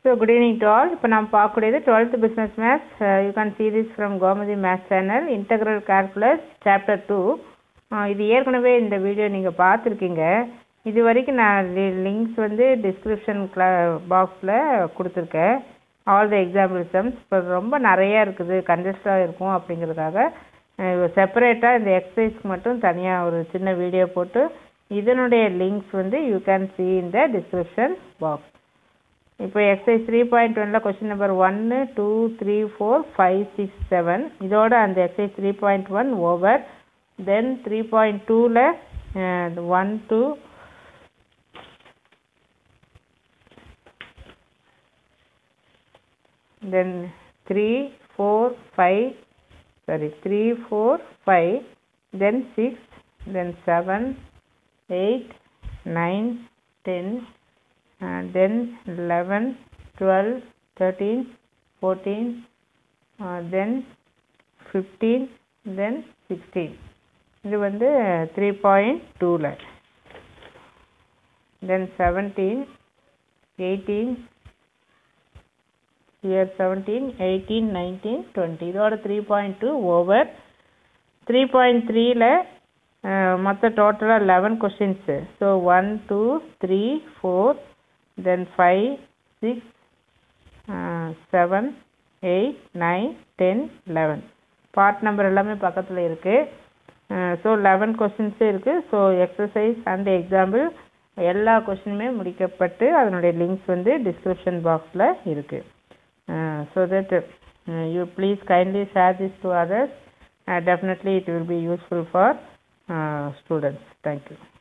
So good evening to all இப்போ நம்ம பார்க்கக்கூடியது twelfth business maths you can see this from Gomathi maths channel integral calculus chapter two இது ஏற்கனவே இந்த video நீங்கள் பார்த்துருக்கீங்க இது வரைக்கும் நான் லிங்க்ஸ் வந்து டிஸ்கிரிப்ஷன் கிளா பாக்ஸில் கொடுத்துருக்கேன் ஆல் த எக்ஸாம்பிள் சம்ஸ் இப்போ ரொம்ப நிறையா இருக்குது கண்டஸ்டாக இருக்கும் அப்படிங்கிறதுக்காக செப்பரேட்டாக இந்த எக்ஸசைஸ்க்கு மட்டும் தனியாக ஒரு சின்ன வீடியோ போட்டு இதனுடைய லிங்க்ஸ் வந்து you can see in the description box இப்போ எக்ஸசைஸ் த்ரீ பாயிண்ட் ஒனில் கொஸ்டின் நம்பர் ஒன்று two three four five six seven இதோட அந்த exercise three point one over then three point டூவில் one two then three four five sorry three four five then six then seven eight nine ten and then 11 12 13 14 uh, then 15 then 16 இது வந்து three point டூவில் then seventeen eighteen year seventeen eighteen nineteen twenty இதோட three point two over three point த்ரீயில் மொத்த டோட்டலாக eleven questions so one two three four then 5, 6, uh, 7, 8, 9, 10, 11. Part number எல்லாமே பக்கத்தில் இருக்குது ஸோ லெவன் கொஸ்டின்ஸே இருக்குது ஸோ எக்ஸசைஸ் அண்ட் எக்ஸாம்பிள் எல்லா கொஸ்டினுமே முடிக்கப்பட்டு அதனுடைய லிங்க்ஸ் வந்து டிஸ்கிரிப்ஷன் பாக்ஸில் இருக்குது so that you please kindly share this to others definitely it will be useful for students thank you